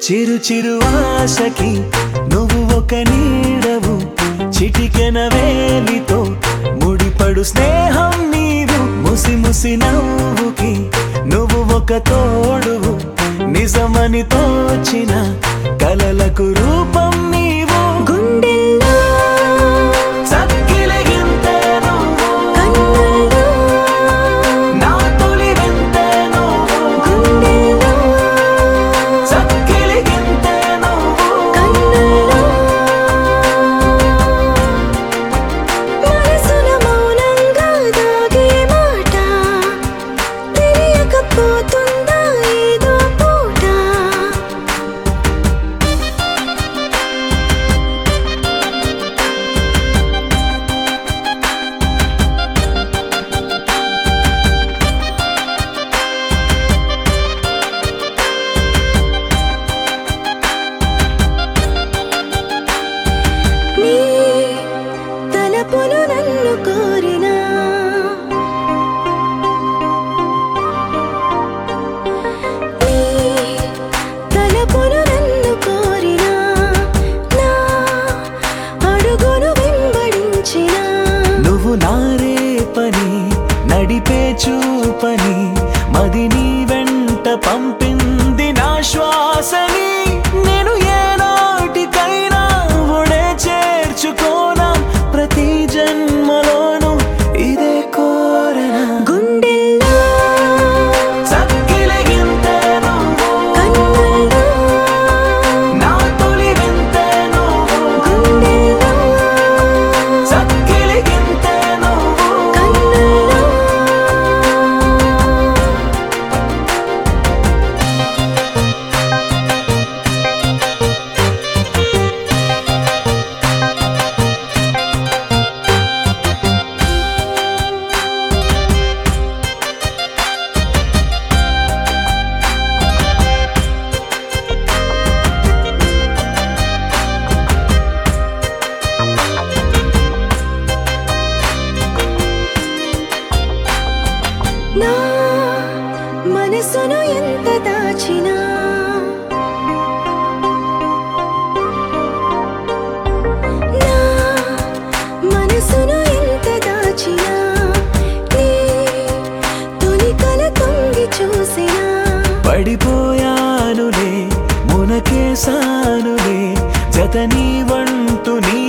చిరు చిరు ఆశకి నువ్వు ఒక నీడవు చిటికెన వేలితో ముడిపడు స్నేహం నీవు ముసి ముసి నవ్వుకి నువ్వు ఒక తోడువు నిజమని తోచిన కలలకు రూపం నీవు గుండెల్లో చక్కిలిగింతే నువ్వు కన్నుల్లో నా తొలి వింతే నువ్వు గుండెల్లో చక్కిలిగింతే నువ్వు కన్నుల్లో మనసున మౌనంగా దాగే మాట తెలియకపోతుందా ఏదో పూట నీ తలపులు నన్ను కోరినా నీ తలపులు నన్ను కోరినా నా అడుగును వెంబడించినా నువ్వు నారే పని నడిపే చూపని మది నీ వెంట పంపింది నా శ్వాసని నేను ఏ నాటికైనా ఒడే చేర్చుకోనా ప్రతి జన్మలోను ఇదే కోరనా గుండెల్లో చక్కిలిగింతే నువ్వు కన్నుల్లో నా తొలి వింతే నువ్వు గుండెల్లో చక్కిలిగింతే నువ్వు కన్నుల్లో నా మనసును ఎంత దాచినా నా మనసును ఎంత దాచినా నీ తొలి కల తొంగి చూసినా పడిపోయానులే మునకేసానులే జత నీ వంతు నీ